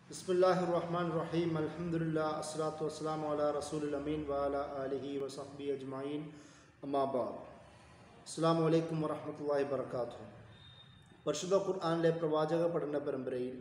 ബിസ്മില്ലാഹി റഹ്മാൻ റഹീം അൽഹംദുലില്ലാ അസ്സലാത്തു വസ്സലാമു അലാ റസൂലുൽ അമീൻ വഅല ആലിഹി വസഹ്ബി അജ്മഈൻ അമ്മാ ബഅദ് അസ്സലാമു അലൈക്കും വറഹ്മത്തുള്ളാഹി വബറകാതുഹു പരിശുദ്ധ ഖുർആനിലെ പ്രവാചക പഠന പരമ്പരയിൽ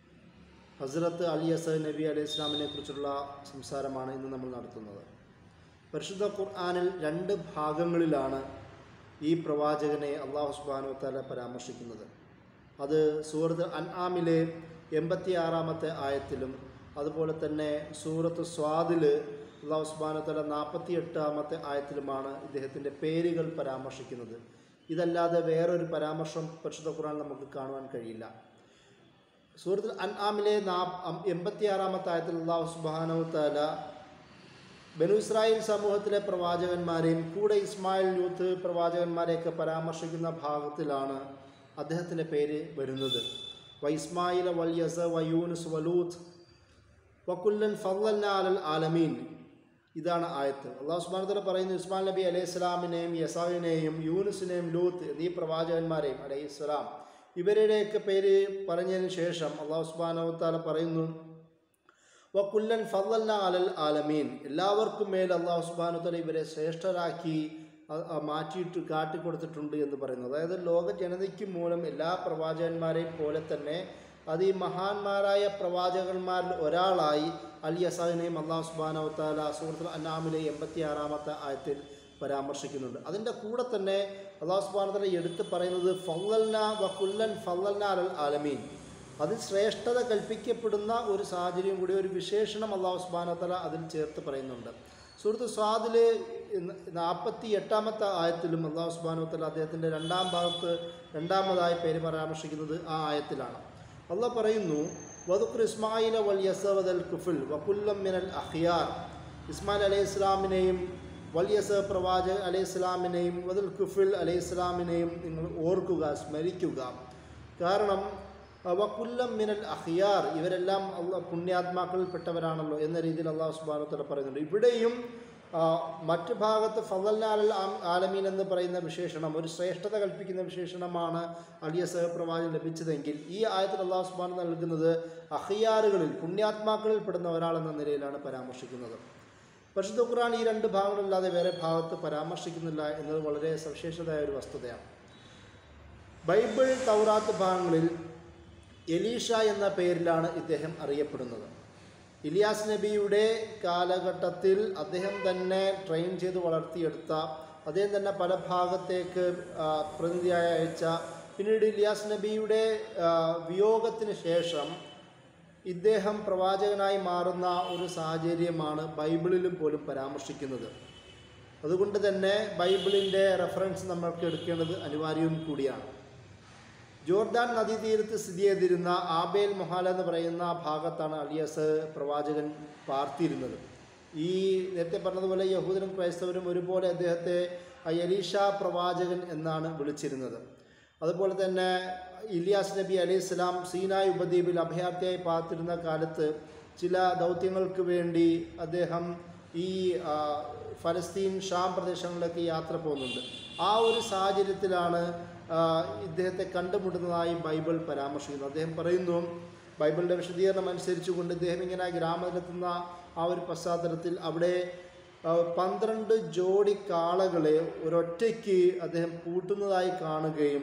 ഹസ്രത്ത് അലി അസദ് നബി അലൈഹി ഇസ്ലാമിനെ കുറിച്ചുള്ള സംസാരമാണ് ഇന്ന് നമ്മൾ നടത്തുന്നത് പരിശുദ്ധ ഖുർആനിൽ രണ്ട് ഭാഗങ്ങളിലാണ് ഈ പ്രവാചകനെ അള്ളാഹു സുബ്ഹാനഹു വതആല പരാമർശിക്കുന്നത് അത് സൂറത്ത് അൻആമിലെ എൺപത്തി ആറാമത്തെ ആയത്തിലും അതുപോലെ തന്നെ സൂറത്ത് സ്വാദിൽ അള്ളാഹു സുബ്ഹാനഹു വതആല നാൽപ്പത്തി എട്ടാമത്തെ ആയത്തിലുമാണ് ഇദ്ദേഹത്തിൻ്റെ പേരുകൾ പരാമർശിക്കുന്നത് ഇതല്ലാതെ വേറൊരു പരാമർശം പരിശുദ്ധ ഖുർആൻ നമുക്ക് കാണുവാൻ കഴിയില്ല സൂറത്തുൽ അൻആമിലെ നാ എൺപത്തി ആറാമത്തെ ആയത്തിൽ അള്ളാഹു സുബ്ഹാനഹു വതആല ബനു ഇസ്രായേൽ സമൂഹത്തിലെ പ്രവാചകന്മാരെയും കൂടെ ഇസ്മായിൽ യൂത്ത് പ്രവാചകന്മാരെയൊക്കെ പരാമർശിക്കുന്ന ഭാഗത്തിലാണ് അദ്ദേഹത്തിൻ്റെ പേര് വരുന്നത് വ ഇസ്മായിൽ വൽ യസ വ യൂനുസ് വലൂത്ത് വക്കുല്ലൻ ഫല്ലന്ന അലൽ ആലമീൻ ഇതാണ് ആയത്ത് അള്ളാഹു സുബാനത്തല പറയുന്നു ഇസ്മാൽ നബി അലൈഹി സ്വലാമിനെയും യസാവിനെയും യൂനുസിനെയും ലൂത്ത് എന്നീ പ്രവാചകന്മാരെയും അലൈഹി സ്വലാം ഇവരുടെയൊക്കെ പേര് പറഞ്ഞതിന് ശേഷം അള്ളാഹു സുബാനവത്താല പറയുന്നു വക്കുല്ലൻ ഫല്ലന്ന അലൽ ആലമീൻ എല്ലാവർക്കും മേൽ അള്ളാഹു സുബാനുത്തല ഇവരെ ശ്രേഷ്ഠരാക്കി അ- അ- മാറ്റിയിട്ട് കാട്ടിക്കൊടുത്തിട്ടുണ്ട് എന്ന് പറയുന്നു അതായത് ലോക ജനതയ്ക്ക് മൂലം എല്ലാ പ്രവാചകന്മാരെയും പോലെ തന്നെ അത് ഈ മഹാന്മാരായ പ്രവാചകന്മാരിൽ ഒരാളായി അൽ യസാദിനെയും അള്ളാഹു സുബാനവത്താല സൂറത്തുൽ അന്നാമിലെ എൺപത്തി ആറാമത്തെ ആയത്തിൽ പരാമർശിക്കുന്നുണ്ട് അതിൻ്റെ കൂടെ തന്നെ അള്ളാഹു സുബാനത്തല എടുത്ത് പറയുന്നത് ഫല്ലൽന വക്കുല്ലൻ ഫല്ലൽന അലൽ ആലമീൻ അതിൽ ശ്രേഷ്ഠത കൽപ്പിക്കപ്പെടുന്ന ഒരു സാഹചര്യം കൂടി ഒരു വിശേഷണം അള്ളാഹു സുബാനത്തല അതിൽ ചേർത്ത് പറയുന്നുണ്ട് സുഹൃത്ത് സ്വാദിൽ നാൽപ്പത്തി എട്ടാമത്തെ ആയത്തിലും അള്ളാഹു സുബാനുത്തല അദ്ദേഹത്തിൻ്റെ രണ്ടാം ഭാഗത്ത് രണ്ടാമതായി പേര് പരാമർശിക്കുന്നത് ആ ആയത്തിലാണ് അള്ളാഹ് പറയുന്നു വദുഖർ ഇസ്മായില വൽ യസവദൽ കുഫുൽ വകുല്ലം മിനൽ അഖിയാർ ഇസ്മായിൽ അലൈഹി ഇസ്ലാമിനെയും വല്യസ പ്രവാചക അലൈഹി ഇസ്ലാമിനെയും വദുൽ കുഫുൽ അലൈഹി ഇസ്ലാമിനെയും നിങ്ങൾ ഓർക്കുക സ്മരിക്കുക കാരണം വക്കുല്ലം മിനൽ അഹിയാർ ഇവരെല്ലാം അള്ളാഹ് പുണ്യാത്മാക്കളിൽപ്പെട്ടവരാണല്ലോ എന്ന രീതിയിൽ അള്ളാഹു സുബാനത്തോടെ പറയുന്നുണ്ട് ഇവിടെയും ആ, മറ്റ് ഭാഗത്ത് ഫതൽ ആലമീൻ എന്ന് പറയുന്ന വിശേഷണം ഒരു ശ്രേഷ്ഠത കൽപ്പിക്കുന്ന വിശേഷണമാണ് അലിയ സഹപ്രവാചകൻ ലഭിച്ചതെങ്കിൽ ഈ ആയത്തിൽ അള്ളാഹു സുബാൻ നൽകുന്നത് അഹിയാറുകളിൽ പുണ്യാത്മാക്കളിൽ പെടുന്ന ഒരാളെന്ന നിലയിലാണ് പരാമർശിക്കുന്നത് പരിശുദ്ധ ഖുർആൻ ഈ രണ്ട് ഭാഗങ്ങളല്ലാതെ വേറെ ഭാഗത്ത് പരാമർശിക്കുന്നില്ല എന്നത് വളരെ സവിശേഷതയായ ഒരു വസ്തുതയാണ് ബൈബിൾ തൗറാത്ത് ഭാഗങ്ങളിൽ എലീഷ എന്ന പേരിലാണ് ഇദ്ദേഹം അറിയപ്പെടുന്നത് ഇലിയാസ് നബിയുടെ കാലഘട്ടത്തിൽ അദ്ദേഹം തന്നെ ട്രെയിൻ ചെയ്ത് വളർത്തിയെടുത്ത അദ്ദേഹം തന്നെ പല ഭാഗത്തേക്ക് ആ, പ്രതിനിധിയായി അയച്ച പിന്നീട് ഇലിയാസ് നബിയുടെ ആ, വിയോഗത്തിന് ശേഷം ഇദ്ദേഹം പ്രവാചകനായി മാറുന്ന ഒരു സാഹചര്യമാണ് ബൈബിളിലും പോലും പരാമർശിക്കുന്നത് അതുകൊണ്ട് തന്നെ ബൈബിളിൻ്റെ റെഫറൻസ് നമ്മൾക്ക് എടുക്കേണ്ടത് അനിവാര്യവും കൂടിയാണ് ജോർദാൻ നദീതീരത്ത് സ്ഥിതി ചെയ്തിരുന്ന ആബേൽ മൊഹാല എന്ന് പറയുന്ന ഭാഗത്താണ് അലിയസ് പ്രവാചകൻ പാർത്തിയിരുന്നത് ഈ നേരത്തെ പറഞ്ഞതുപോലെ യഹൂദനും ക്രൈസ്തവരും ഒരുപോലെ അദ്ദേഹത്തെ എലീഷ പ്രവാചകൻ എന്നാണ് വിളിച്ചിരുന്നത് അതുപോലെ തന്നെ ഇലിയാസ് നബി അലൈഹി സ്വലാം സീനായ് ഉപദ്വീപിൽ അഭയാർത്ഥിയായി പാർത്തിരുന്ന കാലത്ത് ചില ദൗത്യങ്ങൾക്ക് വേണ്ടി അദ്ദേഹം ഈ ആ, ഫലസ്തീൻ ഷാം പ്രദേശങ്ങളിലേക്ക് യാത്ര പോകുന്നുണ്ട് ആ ഒരു സാഹചര്യത്തിലാണ് ആ, ഇദ്ദേഹത്തെ കണ്ടുമുട്ടുന്നതായി ബൈബിൾ പരാമർശിക്കുന്നത് അദ്ദേഹം പറയുന്നു ബൈബിളിൻ്റെ വിശദീകരണം അനുസരിച്ചുകൊണ്ട് ഇദ്ദേഹം ഇങ്ങനെ ഗ്രാമത്തിലെത്തുന്ന ആ ഒരു പശ്ചാത്തലത്തിൽ അവിടെ ആ, പന്ത്രണ്ട് ജോഡി കാളകളെ ഒരൊറ്റയ്ക്ക് അദ്ദേഹം പൂട്ടുന്നതായി കാണുകയും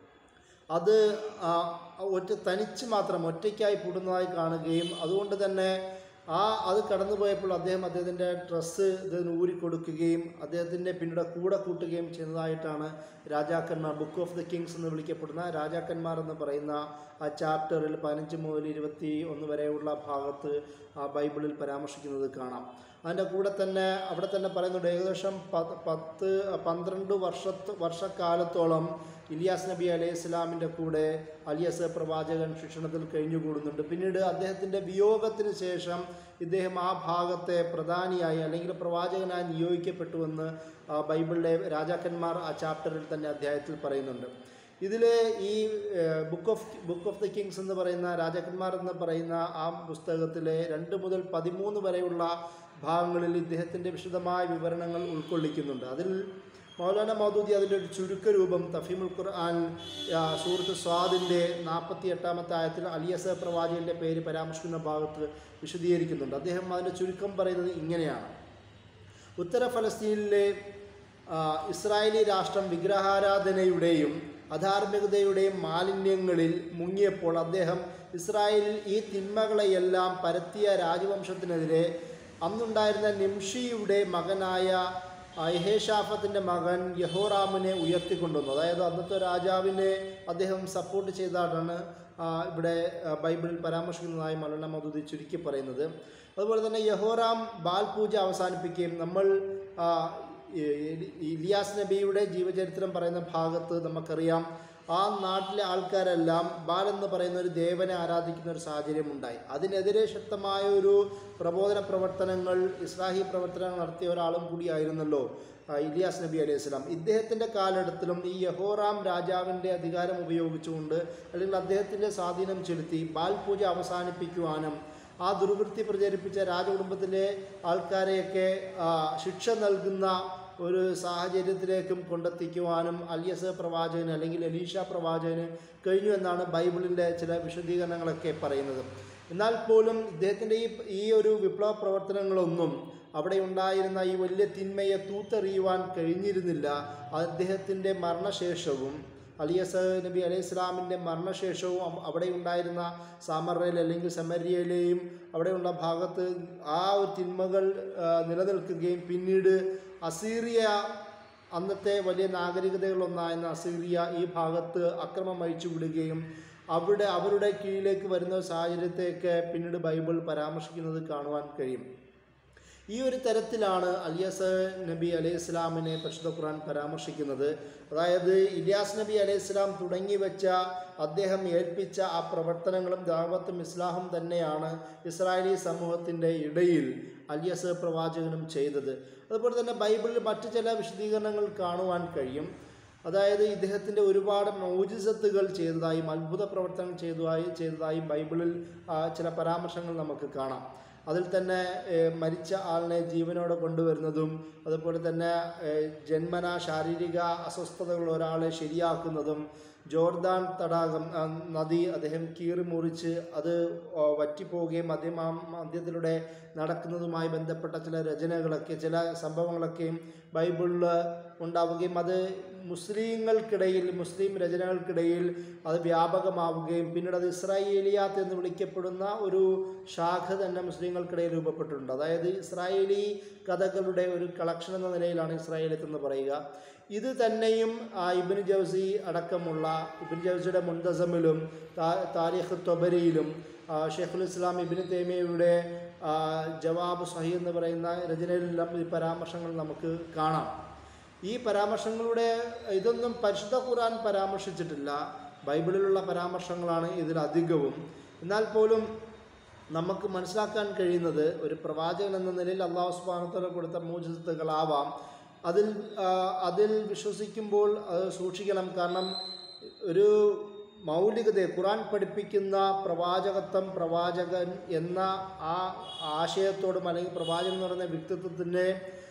അത് ആ, ഒറ്റ തനിച്ച് മാത്രം ഒറ്റയ്ക്കായി പൂട്ടുന്നതായി കാണുകയും അതുകൊണ്ട് തന്നെ ആ അത് കടന്നുപോയപ്പോൾ അദ്ദേഹം അദ്ദേഹത്തിൻ്റെ ഡ്രസ്സ് ഇതിന് ഊരിക്കൊടുക്കുകയും അദ്ദേഹത്തിൻ്റെ പിന്നീട് കൂടെ കൂട്ടുകയും ചെയ്യുന്നതായിട്ടാണ് രാജാക്കന്മാർ ബുക്ക് ഓഫ് ദി കിങ്സ് എന്ന് വിളിക്കപ്പെടുന്ന രാജാക്കന്മാർ എന്ന് പറയുന്ന ആ ചാപ്റ്ററിൽ പതിനഞ്ച് മുതൽ ഇരുപത്തി ഒന്ന് വരെയുള്ള ഭാഗത്ത് ആ ബൈബിളിൽ പരാമർശിക്കുന്നത് കാണാം അതിൻ്റെ കൂടെ തന്നെ അവിടെ തന്നെ പറയുന്നുണ്ട് ഏകദേശം പത്ത് പത്ത് പന്ത്രണ്ട് വർഷത്ത് വർഷക്കാലത്തോളം ഇലിയാസ് നബി അലൈഹി ഇസ്ലാമിൻ്റെ കൂടെ അലിയസ് പ്രവാചകൻ ശിക്ഷണത്തിൽ കഴിഞ്ഞുകൂടുന്നുണ്ട് പിന്നീട് അദ്ദേഹത്തിൻ്റെ വിയോഗത്തിന് ശേഷം ഇദ്ദേഹം ആ ഭാഗത്തെ പ്രധാനിയായി അല്ലെങ്കിൽ പ്രവാചകനായി നിയോഗിക്കപ്പെട്ടുവെന്ന് ആ, ബൈബിളിലെ രാജാക്കന്മാർ ആ ചാപ്റ്ററിൽ തന്നെ അധ്യായത്തിൽ പറയുന്നുണ്ട് ഇതിൽ ഈ book of book of the kings എന്ന് പറയുന്ന രാജാക്കന്മാർ എന്ന് പറയുന്ന ആ പുസ്തകത്തിലെ രണ്ട് മുതൽ പതിമൂന്ന് വരെയുള്ള ഭാഗങ്ങളിൽ ഇദ്ദേഹത്തിൻ്റെ വിശദമായ വിവരണങ്ങൾ ഉൾക്കൊള്ളിക്കുന്നുണ്ട് അതിൽ മൗലാന മൗദൂദി അതിൻ്റെ ഒരു ചുരുക്കരൂപം തഫീമുൽ ഖുർആൻ ആ, സൂറത്ത് സ്വാദിൻ്റെ നാൽപ്പത്തി എട്ടാമത്തെ ആയത്തിൽ അലിയസ പ്രവാചകൻ്റെ പേര് പരാമർശിക്കുന്ന ഭാഗത്ത് വിശദീകരിക്കുന്നുണ്ട് അദ്ദേഹം അതിൻ്റെ ചുരുക്കം പറയുന്നത് ഇങ്ങനെയാണ് ഉത്തര ഫലസ്തീനിലെ ആ, ഇസ്രായേലി രാഷ്ട്രം വിഗ്രഹാരാധനയുടെയും അധാർമികതയുടെയും മാലിന്യങ്ങളിൽ മുങ്ങിയപ്പോൾ അദ്ദേഹം ഇസ്രായേലിൽ ഈ തിന്മകളെയെല്ലാം പരത്തിയ രാജവംശത്തിനെതിരെ അന്നുണ്ടായിരുന്ന നിംഷിയുടെ മകനായ യഹേഷാഫത്തിൻ്റെ മകൻ യഹോറാമിനെ ഉയർത്തിക്കൊണ്ടുവന്നു അതായത് അന്നത്തെ രാജാവിനെ അദ്ദേഹം സപ്പോർട്ട് ചെയ്താണ് ആ, ഇവിടെ ആ, ബൈബിളിൽ പരാമർശിക്കുന്നതായി മലയാള മധുതി ചുരുക്കി പറയുന്നത് അതുപോലെ തന്നെ യഹോറാം ബാൽ പൂജ അവസാനിപ്പിക്കുകയും നമ്മൾ ആ, ഈ- ഈ- ഇലിയാസ് നബിയുടെ ജീവചരിത്രം പറയുന്ന ഭാഗത്ത് നമുക്കറിയാം ആ നാട്ടിലെ ആൾക്കാരെല്ലാം ബാൽ എന്ന് പറയുന്ന ഒരു ദേവനെ ആരാധിക്കുന്ന ഒരു സാഹചര്യം ഉണ്ടായി അതിനെതിരെ ശക്തമായ ഒരു പ്രബോധന പ്രവർത്തനങ്ങൾ ഇസ്ലാഹി പ്രവർത്തനങ്ങൾ നടത്തിയ ഒരാളും കൂടിയായിരുന്നല്ലോ ആ, ഇലിയാസ് നബി അലൈഹി സ്വലാം ഇദ്ദേഹത്തിൻ്റെ കാലഘട്ടത്തിലും ഈ യഹോറാം രാജാവിൻ്റെ അധികാരം ഉപയോഗിച്ചുകൊണ്ട് അല്ലെങ്കിൽ അദ്ദേഹത്തിൻ്റെ സ്വാധീനം ചെലുത്തി ബാൽ പൂജ അവസാനിപ്പിക്കുവാനും ആ ദുർവൃത്തി പ്രചരിപ്പിച്ച രാജകുടുംബത്തിലെ ആൾക്കാരെയൊക്കെ ആ, ശിക്ഷ നൽകുന്ന ഒരു സാഹചര്യത്തിലേക്കും കൊണ്ടെത്തിക്കുവാനും അലിയസ് പ്രവാചകന് അല്ലെങ്കിൽ എലീഷ പ്രവാചകന് കഴിഞ്ഞു എന്നാണ് ബൈബിളിൻ്റെ ചില വിശദീകരണങ്ങളൊക്കെ പറയുന്നത് എന്നാൽ പോലും ഇദ്ദേഹത്തിൻ്റെ ഈ ഈ ഒരു വിപ്ലവ പ്രവർത്തനങ്ങളൊന്നും അവിടെ ഉണ്ടായിരുന്ന ഈ വലിയ തിന്മയെ തൂത്തെറിയുവാൻ കഴിഞ്ഞിരുന്നില്ല അദ്ദേഹത്തിൻ്റെ മരണശേഷവും അലിയസ് നബി അലൈഹി ഇസ്ലാമിൻ്റെ മരണശേഷവും അം- അവിടെ ഉണ്ടായിരുന്ന സാമറയിൽ അല്ലെങ്കിൽ സെമരിയയിലെയും അവിടെയുള്ള ഭാഗത്ത് ആ ഒരു തിന്മകൾ ആ, നിലനിൽക്കുകയും പിന്നീട് അസീറിയ അന്നത്തെ വലിയ നാഗരികതകളൊന്നായിരുന്ന അസീറിയ ഈ ഭാഗത്ത് അക്രമം അഴിച്ചു വിടുകയും അവിടെ അവരുടെ കീഴിലേക്ക് വരുന്ന സാഹചര്യത്തെയൊക്കെ പിന്നീട് ബൈബിൾ പരാമർശിക്കുന്നത് കാണുവാൻ കഴിയും ഈ ഒരു തരത്തിലാണ് അലിയസ് നബി അലൈഹി ഇസ്ലാമിനെ പരിശുദ്ധ ഖുർആൻ പരാമർശിക്കുന്നത് അതായത് ഇലിയാസ് നബി അലൈഹി ഇസ്ലാം തുടങ്ങി വെച്ച അദ്ദേഹം ഏൽപ്പിച്ച ആ പ്രവർത്തനങ്ങളും ദാവത്തും ഇസ്ലാഹും തന്നെയാണ് ഇസ്രായേലി സമൂഹത്തിൻ്റെ ഇടയിൽ അലിയസ് പ്രവാചകനും ചെയ്തത് അതുപോലെ തന്നെ ബൈബിളിൽ മറ്റു ചില വിശദീകരണങ്ങൾ കാണുവാൻ കഴിയും അതായത് ഇദ്ദേഹത്തിൻ്റെ ഒരുപാട് മൗജിസത്തുകൾ ചെയ്തതായും അത്ഭുത പ്രവർത്തനങ്ങൾ ചെയ്തതായി ചെയ്തതായും ബൈബിളിൽ ആ, ചില പരാമർശങ്ങൾ നമുക്ക് കാണാം അതിൽ തന്നെ ഏഹ്, മരിച്ച ആളിനെ ജീവനോടെ കൊണ്ടുവരുന്നതും അതുപോലെ തന്നെ ഏഹ്, ജന്മന ശാരീരിക അസ്വസ്ഥതകൾ ഒരാളെ ശരിയാക്കുന്നതും ജോർദാൻ തടാകം ആ, നദി അദ്ദേഹം കീറി മുറിച്ച് അത് ആ, വറ്റിപ്പോവുകയും അദ്ദേഹം ആ മദ്യത്തിലൂടെ നടക്കുന്നതുമായി ബന്ധപ്പെട്ട ചില രചനകളൊക്കെ ചില സംഭവങ്ങളൊക്കെയും ബൈബിളിൽ ഉണ്ടാവുകയും അത് മുസ്ലിങ്ങൾക്കിടയിൽ മുസ്ലിം രചനകൾക്കിടയിൽ അത് വ്യാപകമാവുകയും പിന്നീട് അത് ഇസ്രായേലിയാത്ത് എന്ന് വിളിക്കപ്പെടുന്ന ഒരു ശാഖ തന്നെ മുസ്ലിങ്ങൾക്കിടയിൽ രൂപപ്പെട്ടിട്ടുണ്ട് അതായത് ഇസ്രായേലി കഥകളുടെ ഒരു കളക്ഷൻ എന്ന നിലയിലാണ് ഇസ്രായേലിയത്ത് എന്ന് പറയുക ഇത് തന്നെയും ആ ഇബിൻ ജൗസി അടക്കമുള്ള ഇബിൻ ജൗസിയുടെ മുന്തസമിലും താ- താരിഖ് തൊബരിയിലും ആ, ഷെയ്ഖുൽ ഇസ്ലാം ഇബിൻ തേമിയയുടെ ആ, ജവാബ് സഹി എന്ന് പറയുന്ന രചനയിലെല്ലാം ഈ പരാമർശങ്ങൾ നമുക്ക് കാണാം ഈ പരാമർശങ്ങളുടെ ഇതൊന്നും പരിശുദ്ധ ഖുർആൻ പരാമർശിച്ചിട്ടില്ല ബൈബിളിലുള്ള പരാമർശങ്ങളാണ് ഇതിലധികവും എന്നാൽ പോലും നമുക്ക് മനസ്സിലാക്കാൻ കഴിയുന്നത് ഒരു പ്രവാചകൻ എന്ന നിലയിൽ അള്ളാഹു സുബാനത്തോടെ കൊടുത്ത മൂജിത്തുകളാവാം അതിൽ ആ, അതിൽ വിശ്വസിക്കുമ്പോൾ അത് സൂക്ഷിക്കണം കാരണം ഒരു മൗലികതയെ ഖുറാൻ പഠിപ്പിക്കുന്ന പ്രവാചകത്വം പ്രവാചകൻ എന്ന ആ ആശയത്തോടും അല്ലെങ്കിൽ പ്രവാചകൻ എന്ന് പറയുന്ന വ്യക്തിത്വത്തിൻ്റെ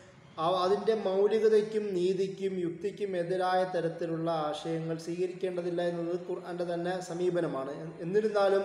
ആ- അതിൻ്റെ മൗലികതയ്ക്കും നീതിക്കും യുക്തിക്കും എതിരായ തരത്തിലുള്ള ആശയങ്ങൾ സ്വീകരിക്കേണ്ടതില്ല എന്നത് ഖുർആൻ്റെ തന്നെ സമീപനമാണ് എ- എന്നിരുന്നാലും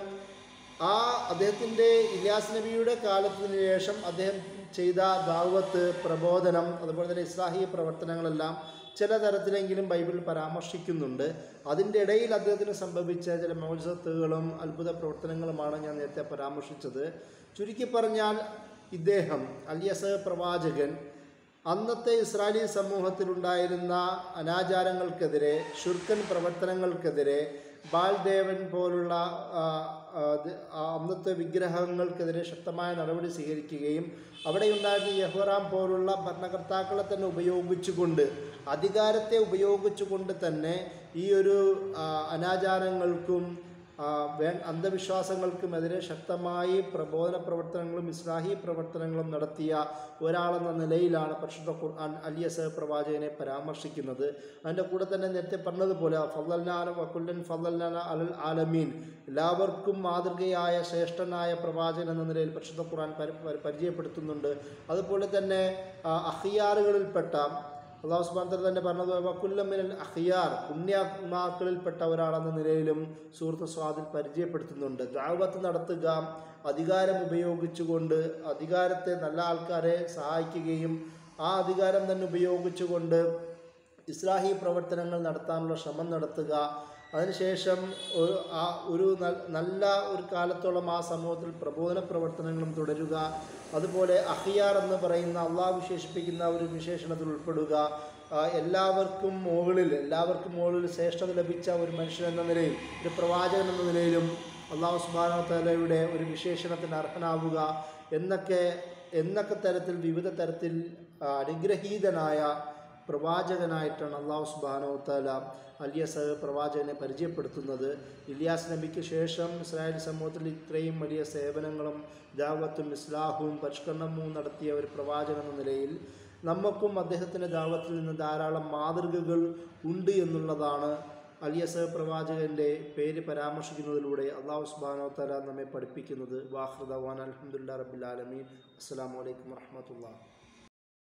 ആ അദ്ദേഹത്തിൻ്റെ ഇലിയാസ് നബിയുടെ കാലത്തിന് ശേഷം അദ്ദേഹം ചെയ്ത ദാവത്ത് പ്രബോധനം അതുപോലെ തന്നെ ഇസ്ലാഹി പ്രവർത്തനങ്ങളെല്ലാം ചില തരത്തിലെങ്കിലും ബൈബിളിൽ പരാമർശിക്കുന്നുണ്ട് അതിൻ്റെ ഇടയിൽ അദ്ദേഹത്തിന് സംഭവിച്ച ചില മൗസത്തുകളും അത്ഭുത പ്രവർത്തനങ്ങളുമാണ് ഞാൻ നേരത്തെ പരാമർശിച്ചത് ചുരുക്കി പറഞ്ഞാൽ ഇദ്ദേഹം അലിയസ് പ്രവാചകൻ അന്നത്തെ ഇസ്രായേലി സമൂഹത്തിലുണ്ടായിരുന്ന അനാചാരങ്ങൾക്കെതിരെ ശുർക്കൻ പ്രവർത്തനങ്ങൾക്കെതിരെ ബാൽദേവൻ പോലുള്ള ആ, ആ, ഇത് ആ അന്നത്തെ വിഗ്രഹങ്ങൾക്കെതിരെ ശക്തമായ നടപടി സ്വീകരിക്കുകയും അവിടെ ഉണ്ടായിരുന്ന യഹോറാം പോലുള്ള ഭരണകർത്താക്കളെ തന്നെ ഉപയോഗിച്ചുകൊണ്ട് അധികാരത്തെ ഉപയോഗിച്ചുകൊണ്ട് തന്നെ ഈ ഒരു ആ, അനാചാരങ്ങൾക്കും ആ, വേ അന്ധവിശ്വാസങ്ങൾക്കുമെതിരെ ശക്തമായി പ്രബോധന പ്രവർത്തനങ്ങളും ഇസ്ലാഹി പ്രവർത്തനങ്ങളും നടത്തിയ ഒരാളെന്ന നിലയിലാണ് പരിശുദ്ധ ഖുർആൻ അലിയസ് പ്രവാചകനെ പരാമർശിക്കുന്നത് അതിൻ്റെ കൂടെ തന്നെ നേരത്തെ പറഞ്ഞതുപോലെ ഫല്ലൽനാന വക്കുല്ലൻ ഫല്ലൽനാന അലൽ ആലമീൻ എല്ലാവർക്കും മാതൃകയായ ശ്രേഷ്ഠനായ പ്രവാചകൻ എന്ന നിലയിൽ പരിശുദ്ധ ഖുർആൻ പരി- പരി- പരിചയപ്പെടുത്തുന്നുണ്ട് അതുപോലെ തന്നെ ആ, അഹിയാറുകളിൽപ്പെട്ട അള്ളാഹു സുബാൻ തന്നെ പറഞ്ഞത് വക്കുല്ലമിനൽ അഹിയാർ പുണ്യാത്മാക്കളിൽപ്പെട്ട ഒരാളെന്ന നിലയിലും സൂറത്ത് സ്വാദിൽ പരിചയപ്പെടുത്തുന്നുണ്ട് ദാവത്ത് നടത്തുക അധികാരം ഉപയോഗിച്ചുകൊണ്ട് അധികാരത്തെ നല്ല ആൾക്കാരെ സഹായിക്കുകയും ആ അധികാരം തന്നെ ഉപയോഗിച്ചുകൊണ്ട് ഇസ്ലാഹി പ്രവർത്തനങ്ങൾ നടത്താനുള്ള ശ്രമം നടത്തുക അതിനുശേഷം ഒരു ആ ഒരു നൽ- നല്ല ഒരു കാലത്തോളം ആ സമൂഹത്തിൽ പ്രബോധന പ്രവർത്തനങ്ങളും തുടരുക അതുപോലെ അഹിയാർ എന്ന് പറയുന്ന അള്ളാഹ് വിശേഷിപ്പിക്കുന്ന ഒരു വിശേഷണത്തിൽ ഉൾപ്പെടുക ആ, എല്ലാവർക്കും മുകളിൽ എല്ലാവർക്കും മുകളിൽ ശ്രേഷ്ഠത ലഭിച്ച ഒരു മനുഷ്യൻ എന്ന നിലയിൽ ഒരു പ്രവാചകൻ എന്ന നിലയിലും അള്ളാഹു സുബാന തലയുടെ ഒരു വിശേഷണത്തിന് അർഹനാവുക എന്നൊക്കെ എന്നൊക്കെ തരത്തിൽ വിവിധ തരത്തിൽ ആ, അനുഗ്രഹീതനായ പ്രവാചകനായിട്ടാണ് അള്ളാഹു സുബാനോ തല അലിയസ് പ്രവാചകനെ പരിചയപ്പെടുത്തുന്നത് ഇലിയാസ് നബിക്ക് ശേഷം ഇസ്രായേൽ സമൂഹത്തിൽ ഇത്രയും വലിയ സേവനങ്ങളും ദാവത്തും ഇസ്ലാഹും പരിഷ്കരണവും നടത്തിയ ഒരു പ്രവാചകൻ എന്ന നിലയിൽ നമുക്കും അദ്ദേഹത്തിൻ്റെ ദാവത്തിൽ നിന്ന് ധാരാളം മാതൃകകൾ ഉണ്ട് എന്നുള്ളതാണ് അലിയസ് പ്രവാചകൻ്റെ പേര് പരാമർശിക്കുന്നതിലൂടെ അള്ളാഹു സുബാനോ തല നമ്മെ പഠിപ്പിക്കുന്നത് വാഹൃദവാൻ അലഹമുല്ലാ റബിൻ അസ്സാം വലൈക്കും വാഹമത്തുള്ള